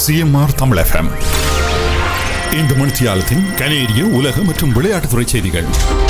CMR Tamil FM இந்த மணித்தியாலத்தின் கனேடிய உலக மற்றும் விளையாட்டுத்துறை செய்திகள்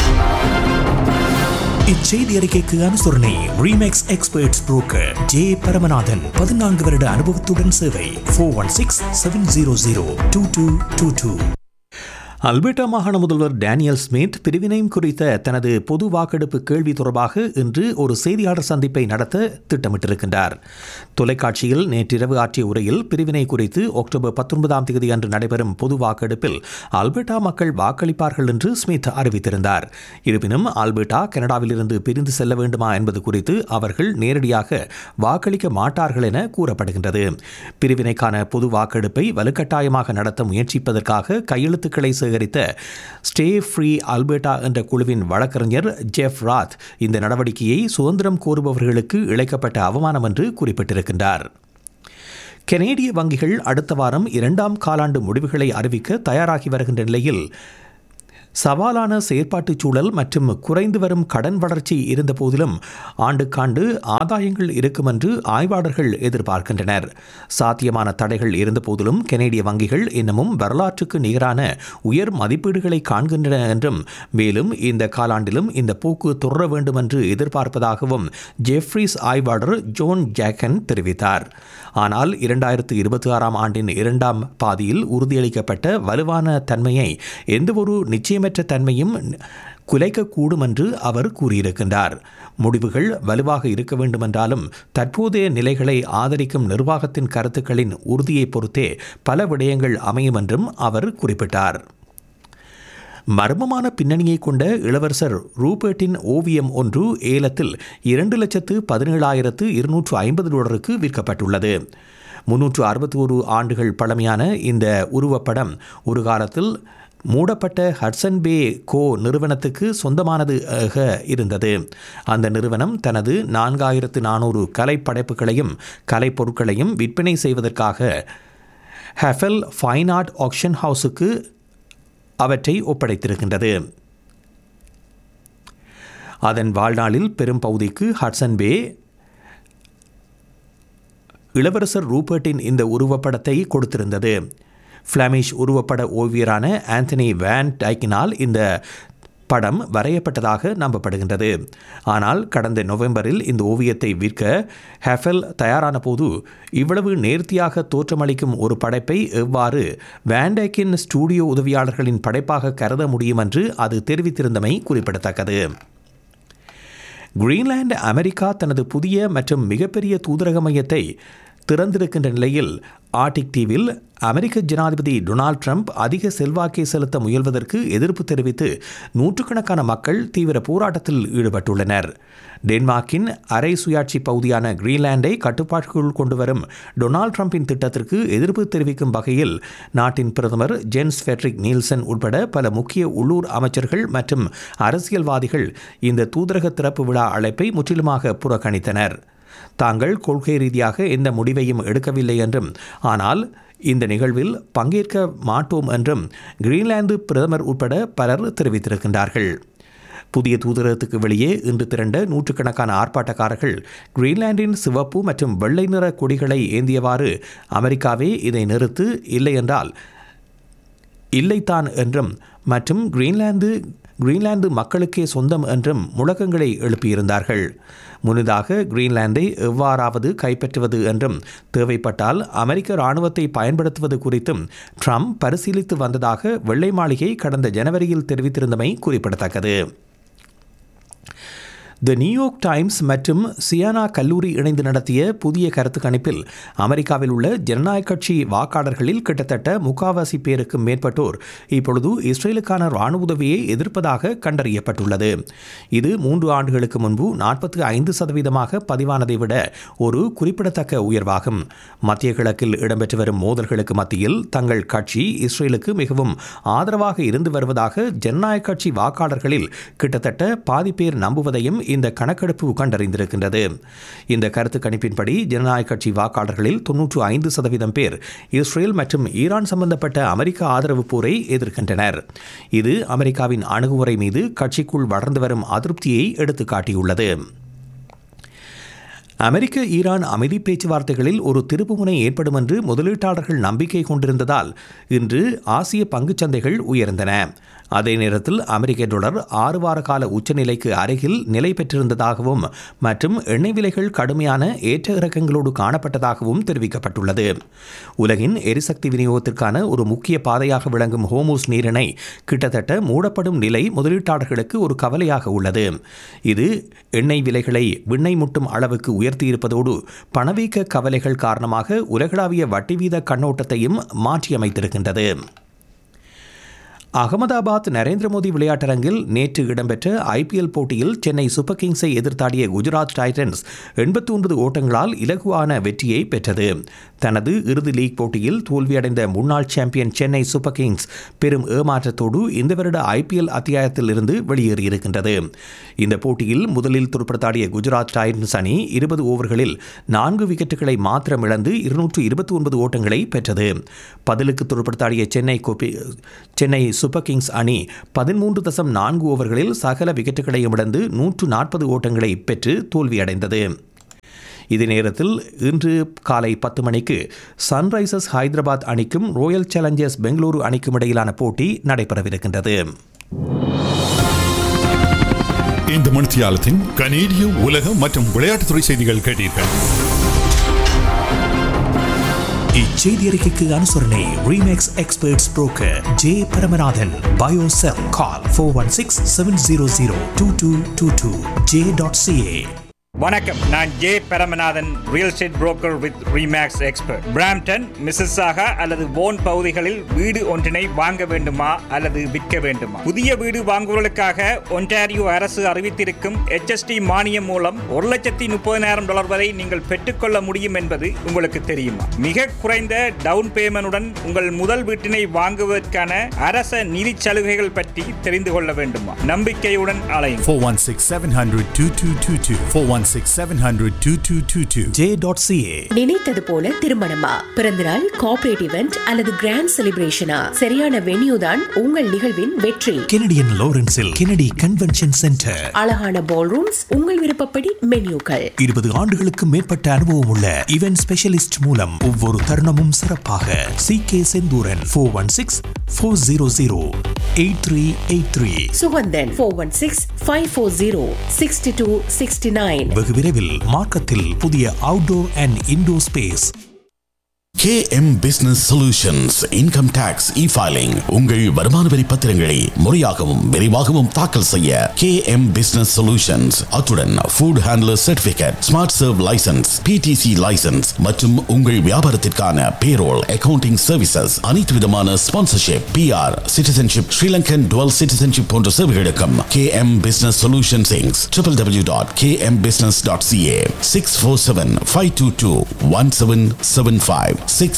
இச்செய்தி அறிக்கைக்கு அனுசரணை Remax experts broker J Paramanathan பதினான்கு வருட அனுபவத்துடன் சேவை four one six seven zero zero two two two two Alberta மாகாண முதல்வர் டேனியல் ஸ்மித் பிரிவினையும் குறித்த தனது பொது வாக்கெடுப்பு கேள்வி தொடர்பாக இன்று ஒரு செய்தியாளர் சந்திப்பை நடத்த திட்டமிட்டிருக்கின்றார் தொலைக்காட்சியில் நேற்றிரவு ஆற்றிய உரையில் பிரிவினை குறித்து அக்டோபர் பத்தொன்பதாம் தேதி அன்று நடைபெறும் பொது வாக்கெடுப்பில் அல்பர்டா மக்கள் வாக்களிப்பார்கள் என்று ஸ்மித் அறிவித்திருந்தார் இருப்பினும் அல்பர்டா கனடாவிலிருந்து பிரிந்து செல்ல வேண்டுமா என்பது குறித்து அவர்கள் நேரடியாக வாக்களிக்க மாட்டார்கள் என கூறப்படுகின்றது பிரிவினைக்கான பொது வாக்கெடுப்பை வலுக்கட்டாயமாக நடத்த முயற்சிப்பதற்காக கையெழுத்துக்களை சேகரித்த ஸ்டே ஃப்ரீ அல்பர்டா என்ற குழுவின் வழக்கறிஞர் ஜெஃப் ராத் இந்த நடவடிக்கையை சுதந்திரம் கோருபவர்களுக்கு இழைக்கப்பட்ட அவமானம் என்று குறிப்பிட்டிருக்கின்றார் கனேடிய வங்கிகள் அடுத்த வாரம் இரண்டாம் காலாண்டு முடிவுகளை அறிவிக்க தயாராகி வருகின்ற நிலையில் சவாலான செயற்பாட்டுச் சூழல் மற்றும் குறைந்து வரும் கடன் வளர்ச்சி இருந்த போதிலும் ஆண்டுக்காண்டு ஆதாயங்கள் இருக்கும் என்று ஆய்வாளர்கள் எதிர்பார்க்கின்றனர் சாத்தியமான தடைகள் இருந்த போதிலும் கனேடிய வங்கிகள் இன்னமும் வரலாற்றுக்கு நிகரான உயர் மதிப்பீடுகளை காண்கின்றன என்றும் மேலும் இந்த காலாண்டிலும் இந்த போக்கு தொடர வேண்டும் என்று எதிர்பார்ப்பதாகவும் ஜெஃப்ரிஸ் ஆய்வாளர் ஜோன் ஜாக்கன் தெரிவித்தார் ஆனால் இரண்டாயிரத்து இருபத்தி ஆறாம் ஆண்டின் இரண்டாம் பாதியில் உறுதியளிக்கப்பட்ட வலுவான தன்மையை எந்தவொரு நிச்சயமற்ற தன்மையும் குலைக்கக்கூடும் என்று அவர் கூறியிருக்கின்றார் முடிவுகள் வலுவாக இருக்க வேண்டுமென்றாலும் தற்போதைய நிலைகளை ஆதரிக்கும் நிர்வாகத்தின் கருத்துக்களின் உறுதியை பொறுத்தே பல விடயங்கள் அமையும் என்றும் அவர் குறிப்பிட்டார் மர்மமான பின்னணியை கொண்ட இளவரசர் ரூபர்ட்டின் ஓவியம் ஒன்று ஏலத்தில் இரண்டு லட்சத்து பதினேழாயிரத்து இருநூற்று ஐம்பது டாலருக்கு விற்கப்பட்டுள்ளது முன்னூற்று அறுபத்தி ஒரு ஆண்டுகள் பழமையான இந்த உருவப்படம் ஒரு காலத்தில் மூடப்பட்ட ஹட்சன் பே கோ நிறுவனத்துக்கு சொந்தமானது இருந்தது அந்த நிறுவனம் தனது நான்காயிரத்து நானூறு கலைப்படைப்புகளையும் கலைப்பொருட்களையும் விற்பனை செய்வதற்காக ஹெஃபெல் ஃபைன் ஆர்ட் ஆக்ஷன் ஹவுஸுக்கு அவற்றை ஒப்படைத்திருக்கின்றது அதன் வாழ்நாளில் பெரும் பகுதிக்கு ஹட்சன் பே இளவரசர் ரூபர்ட்டின் இந்த உருவப்படத்தை கொடுத்திருந்தது ஃப்ளாமிஷ் உருவப்பட ஓவியரான ஆந்தனி வேன் டைக்கினால் இந்த படம் வரையப்பட்டதாக நம்பப்படுகின்றது ஆனால் கடந்த நவம்பரில் இந்த ஓவியத்தை விற்க ஹெஃபெல் தயாரான போது இவ்வளவு நேர்த்தியாக தோற்றமளிக்கும் ஒரு படைப்பை எவ்வாறு வேண்டேக்கின் ஸ்டூடியோ உதவியாளர்களின் படைப்பாக கருத முடியும் என்று அது தெரிவித்திருந்தமை குறிப்பிடத்தக்கது கிரீன்லாந்து அமெரிக்கா தனது புதிய மற்றும் மிகப்பெரிய தூதரக மையத்தை திறந்திருக்கின்ற நிலையில் ஆர்டிக் தீவில் அமெரிக்க ஜனாதிபதி டொனால்ட் ட்ரம்ப் அதிக செல்வாக்கை செலுத்த முயல்வதற்கு எதிர்ப்பு தெரிவித்து நூற்றுக்கணக்கான மக்கள் தீவிர போராட்டத்தில் ஈடுபட்டுள்ளனர் டென்மார்க்கின் அரை சுயாட்சி பகுதியான கிரீன்லாண்டை கட்டுப்பாட்டுக்குள் கொண்டுவரும் டொனால்ட் ட்ரம்பின் திட்டத்திற்கு எதிர்ப்பு தெரிவிக்கும் வகையில் நாட்டின் பிரதமர் ஜென்ஸ் ஃபெட்ரிக் நீல்சன் உட்பட பல முக்கிய உள்ளூர் அமைச்சர்கள் மற்றும் அரசியல்வாதிகள் இந்த தூதரக திறப்பு விழா அழைப்பை முற்றிலுமாக புறக்கணித்தனர் தாங்கள் கொள்கை ரீதியாக எந்த முடிவையும் எடுக்கவில்லை என்றும் ஆனால் இந்த நிகழ்வில் பங்கேற்க மாட்டோம் என்றும் கிரீன்லாந்து பிரதமர் உட்பட பலர் தெரிவித்திருக்கின்றார்கள் புதிய தூதரகத்துக்கு வெளியே இன்று திரண்ட நூற்றுக்கணக்கான ஆர்ப்பாட்டக்காரர்கள் கிரீன்லாந்தின் சிவப்பு மற்றும் வெள்ளை நிற கொடிகளை ஏந்தியவாறு அமெரிக்காவே இதை நிறுத்து இல்லை என்றால் இல்லைத்தான் என்றும் மற்றும் கிரீன்லாந்து கிரீன்லாந்து மக்களுக்கே சொந்தம் என்றும் முழக்கங்களை எழுப்பியிருந்தார்கள் முன்னதாக கிரீன்லாந்தை எவ்வாறாவது கைப்பற்றுவது என்றும் தேவைப்பட்டால் அமெரிக்க இராணுவத்தை பயன்படுத்துவது குறித்தும் ட்ரம்ப் பரிசீலித்து வந்ததாக வெள்ளை மாளிகை கடந்த ஜனவரியில் தெரிவித்திருந்தமை குறிப்பிடத்தக்கது த நியூயார்க் டைம்ஸ் மற்றும் சியானா கல்லூரி இணைந்து நடத்திய புதிய கருத்து கணிப்பில் அமெரிக்காவில் உள்ள ஜனநாயக கட்சி வாக்காளர்களில் கிட்டத்தட்ட முக்காவாசி பேருக்கு மேற்பட்டோர் இப்பொழுது இஸ்ரேலுக்கான ராணுவ உதவியை எதிர்ப்பதாக கண்டறியப்பட்டுள்ளது இது மூன்று ஆண்டுகளுக்கு முன்பு நாற்பத்தி ஐந்து சதவீதமாக பதிவானதை விட ஒரு குறிப்பிடத்தக்க உயர்வாகும் மத்திய கிழக்கில் இடம்பெற்று வரும் மோதல்களுக்கு மத்தியில் தங்கள் கட்சி இஸ்ரேலுக்கு மிகவும் ஆதரவாக இருந்து வருவதாக ஜனநாயக கட்சி வாக்காளர்களில் கிட்டத்தட்ட பாதி பேர் நம்புவதையும் இந்த கணக்கெடுப்பு கண்டறிந்திருக்கின்றது இந்த கருத்து கணிப்பின்படி ஜனநாயக கட்சி வாக்காளர்களில் தொன்னூற்று ஐந்து சதவீதம் பேர் இஸ்ரேல் மற்றும் ஈரான் சம்பந்தப்பட்ட அமெரிக்க ஆதரவு போரை எதிர்க்கின்றனர் இது அமெரிக்காவின் அணுகுமுறை மீது கட்சிக்குள் வளர்ந்து வரும் அதிருப்தியை எடுத்துக்காட்டியுள்ளது அமெரிக்க ஈரான் அமைதி பேச்சுவார்த்தைகளில் ஒரு திருப்புமுனை ஏற்படும் என்று முதலீட்டாளர்கள் நம்பிக்கை கொண்டிருந்ததால் இன்று ஆசிய பங்குச் சந்தைகள் உயர்ந்தன அதே நேரத்தில் அமெரிக்க டாலர் ஆறு வார கால உச்சநிலைக்கு அருகில் நிலை பெற்றிருந்ததாகவும் மற்றும் எண்ணெய் விலைகள் கடுமையான ஏற்ற இறக்கங்களோடு காணப்பட்டதாகவும் தெரிவிக்கப்பட்டுள்ளது உலகின் எரிசக்தி விநியோகத்திற்கான ஒரு முக்கிய பாதையாக விளங்கும் ஹோமோஸ் நீரிணை கிட்டத்தட்ட மூடப்படும் நிலை முதலீட்டாளர்களுக்கு ஒரு கவலையாக உள்ளது இது எண்ணெய் விலைகளை விண்ணை முட்டும் அளவுக்கு உயர்த்தியிருப்பதோடு பணவீக்க கவலைகள் காரணமாக உலகளாவிய வட்டி வீத கண்ணோட்டத்தையும் மாற்றியமைத்திருக்கின்றது அகமதாபாத் நரேந்திர மோடி விளையாட்டரங்கில் நேற்று இடம்பெற்ற ஐபிஎல் போட்டியில் சென்னை சூப்பர் கிங்ஸை எதிர்த்தாடிய குஜராத் டைட்டன்ஸ் எண்பத்தி ஒன்பது ஓட்டங்களால் இலகுவான வெற்றியை பெற்றது தனது இறுதி லீக் போட்டியில் தோல்வியடைந்த முன்னாள் சாம்பியன் சென்னை சூப்பர் கிங்ஸ் பெரும் ஏமாற்றத்தோடு இந்த வருட ஐபிஎல் அத்தியாயத்தில் இருந்து வெளியேறியிருக்கின்றது இந்த போட்டியில் முதலில் துருப்படுத்தாடிய குஜராத் டைட்டன்ஸ் அணி இருபது ஓவர்களில் நான்கு விக்கெட்டுகளை மாத்திரம் இழந்து இருநூற்று இருபத்தி ஒன்பது ஓட்டங்களை பெற்றது பதிலுக்கு துருப்படுத்தாடிய சென்னை கோப்பி சென்னை சூப்பர் கிங்ஸ் அணி பதிமூன்று தசம் நான்கு ஓவர்களில் சகல விக்கெட்டுகளையும் இழந்து நூற்று நாற்பது ஓட்டங்களை பெற்று தோல்வியடைந்தது இதே நேரத்தில் இன்று காலை பத்து மணிக்கு சன்ரைசர்ஸ் ஹைதராபாத் அணிக்கும் ராயல் சேலஞ்சர்ஸ் பெங்களூரு அணிக்கும் இடையிலான போட்டி நடைபெறவிருக்கின்றது இந்த மணித்தியாலத்தின் கனேடிய உலக மற்றும் விளையாட்டுத்துறை செய்திகள் கேட்டீர்கள் இச்செய்தி அறிக்கைக்கு அனுசரணை Remax experts broker J Paramanathan பயோசெல் call four one six seven zero zero two two two two J dot CA வணக்கம் நான் J Paramanathan real estate broker with Remax expert Brampton Mississauga அல்லது போன் பகுதிகளில் வீடு ஒன்றினை வாங்க வேண்டுமா அல்லது விற்க வேண்டுமா புதிய வீடு வாங்குவதற்காக ஒன்டாரியோ அரசு அறிவித்திருக்கும் HST மானியம் மூலம் ஒரு லட்சத்தி முப்பதினாயிரம் டாலர் வரை நீங்கள் பெற்றுக்கொள்ள முடியும் என்பது உங்களுக்கு தெரியுமா மிக குறைந்த டவுன் பேமெண்டுடன் உங்கள் முதல் வீட்டினை வாங்குவதற்கான அரச நிதி சலுகைகள் பற்றி தெரிந்து கொள்ள வேண்டுமா நம்பிக்கையுடன் அலையும் 416 700 2222. 416 700 2222. ஜே டாட் சிஏ நினைத்தது போல திருமணமா பிறந்தநாள் கார்ப்பரேட் இவெண்ட் அல்லது கிராண்ட் செலிப்ரேஷனா சரியான வென்யூ தான் உங்கள் நிகழ்வின் வெற்றி கெனடியன் லாரன்ஸில் கெனடி கன்வென்ஷன் சென்டர் அழகான பால் ரூம்ஸ் உங்கள் விருப்பப்படி மென்யூக்கள் இருபது ஆண்டுகளுக்கு மேற்பட்ட அனுபவம் உள்ள இவென்ட் ஸ்பெஷலிஸ்ட் மூலம் ஒவ்வொரு தருணமும் சிறப்பாக C K Senthuran four one six four zero zero eight three eight three Suganthan four one six five four zero sixty two sixty nine வெகு விரைவில் மார்க்கத்தில் புதிய outdoor and indoor space KM Business Solutions Income Tax E-Filing உங்கள் வருமான வரி பத்திரங்களை முறையாகவும் விரைவாகவும் தாக்கல் செய்ய KM Business Solutions அத்துடன் Food Handler Certificate Smart Serve License PTC License மற்றும் உங்கள் வியாபாரத்திற்கான Payroll Accounting Services அனைத்து விதமான Sponsorship PR Citizenship Sri Lankan Dual Citizenship போன்ற சேவைகளுக்கும் KM Business Solutions Inc. www.kmbusiness.ca 647-522-1775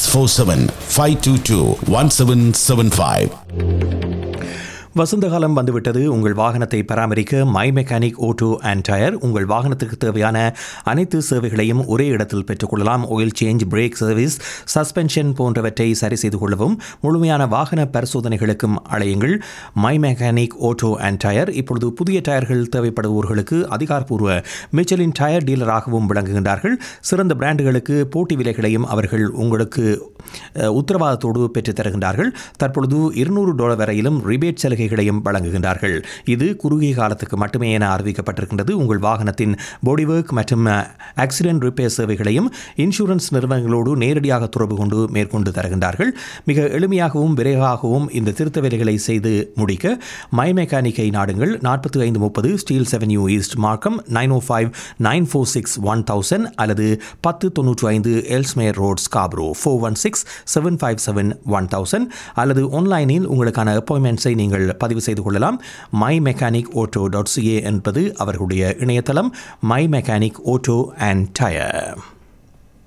647-522-1775 வசந்த காலம் வந்துவிட்டது உங்கள் வாகனத்தை பராமரிக்க my mechanic auto and tyre உங்கள் வாகனத்துக்கு தேவையான அனைத்து சேவைகளையும் ஒரே இடத்தில் பெற்றுக்கொள்ளலாம் oil change brake service suspension போன்றவற்றை சரி செய்து கொள்ளவும் முழுமையான வாகன பரிசோதனைகளுக்கும் அழையுங்கள் my mechanic auto and tyre இப்பொழுது புதிய டயர்கள் தேவைப்படுவோர்களுக்கு அதிகாரப்பூர்வ மிச்சலின் டயர் டீலராகவும் விளங்குகின்றார்கள் சிறந்த பிராண்டுகளுக்கு போட்டி விலைகளையும் அவர்கள் உங்களுக்கு அஹ், உத்தரவாதத்தோடு பெற்றுத் தருகின்றார்கள் தற்பொழுது இருநூறு டாலர் வரையிலும் ரிபேட் சலுகைகளையும் வழங்குகின்றார்கள் இது குறுகிய காலத்துக்கு மட்டுமே என அறிவிக்கப்பட்டிருக்கின்றது உங்கள் வாகனத்தின் பாடி ஒர்க் மற்றும் ஆக்சிடென்ட் ரிப்பேர் சேவைகளையும் இன்சூரன்ஸ் நிறுவனங்களோடு நேரடியாக தொடர்பு கொண்டு மேற்கொண்டு தருகின்றார்கள் மிக எளிமையாகவும் விரைவாகவும் இந்த திருத்த வேலைகளை செய்து முடிக்க மை மெக்கானிக்கை நாடுங்கள் நாற்பத்தி ஐந்து முப்பது Steeles avenue east Markham nine O five nine four six one thousand அல்லது பத்து தொன்னூற்றி ஐந்து Ellesmere road Scarborough four one six seven five seven one thousand அல்லது ஆன்லைனில் உங்களுக்கான அப்பாயின்மெண்ட்ஸை நீங்கள் பதிவு செய்து கொள்ளலாம் my mechanic auto dot CA என்பது அவர்களுடைய இணையதளம் my mechanic auto and tyre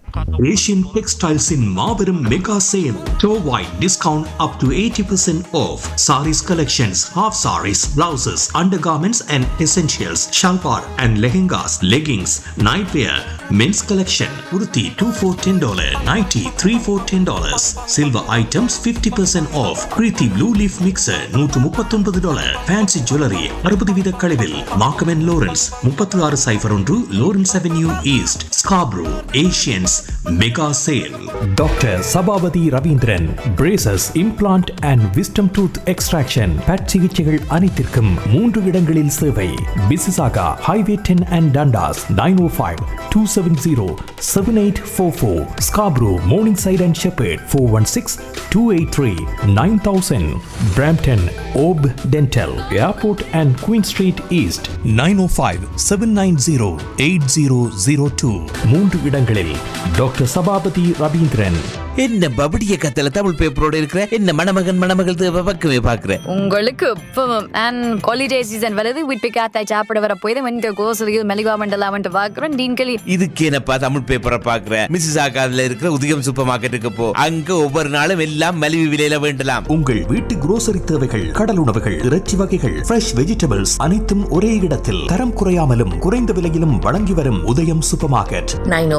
Asian டெக்ஸ்டைல்ஸின் மாபெரும் மெகா சேல் டோவாய் discount up to eighty percent off saris collections half saris blouses under garments and essentials salwar and lehengas leggings night wear men's collection உருத்தி two four ten dollar ninety three four ten dollars silver items fifty percent off Preethi blue leaf mixer நூற்று முப்பத்தொன்பது dollar fancy jewellery அறுபது வீத கழிவில் மார்க்கமென் Lawrence முப்பத்தி ஆறு சைஃபர் ஒன்று Lawrence avenue east Scarborough Asians mega sale doctor Sabapathi Raveendran braces implant and wisdom tooth extraction பட் சிகிச்சைகள் அனைத்திற்கும் மூன்று இடங்களில் சேவை Mississauga highway ten and Dundas nine O five two seven zero seven eight four four Scarborough morningside and Sheppard four one six two eight three nine thousand Brampton ஓப் dental airport and queen street east nine O five seven nine zero eight zero zero two மூன்று இடங்களில் doctor Sabapathi Ravindran என்ன பபடிய கத்தல தமிழ் பேப்பரோட இருக்கிற என்ன மணமகன் மணமகள் தேவை பக்கமே பாக்குறேன் உங்களுக்கு இப்பவும் அண்ட் ஹாலிடே சீசன் வருது வீட்டு காத்தாய் சாப்பிட வர போய் வந்து கோசலியில் மெலிகா மண்டலாம் வந்து பார்க்குறோம் டீன்களி இதுக்கு என்னப்பா தமிழ் பேப்பரை பாக்குறேன் மிஸ்ஸஸ் ஆகாதுல இருக்கிற உதயம் சூப்பர் மார்க்கெட்டுக்கு போ அங்க ஒவ்வொரு நாளும் எல்லாம் மலிவு விலையில வேண்டலாம் உங்கள் வீட்டு grocery தேவைகள் கடல் உணவுகள் இறைச்சி வகைகள் ஃப்ரெஷ் வெஜிடபிள்ஸ் அனைத்தும் ஒரே இடத்தில் தரம் குறையாமலும் குறைந்த விலையிலும் வழங்கி வரும் உதயம் சூப்பர் மார்க்கெட்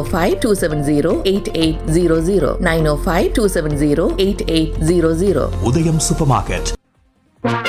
905-270-8800 905-270-8800 உதயம் சூப்பர் மார்க்கெட்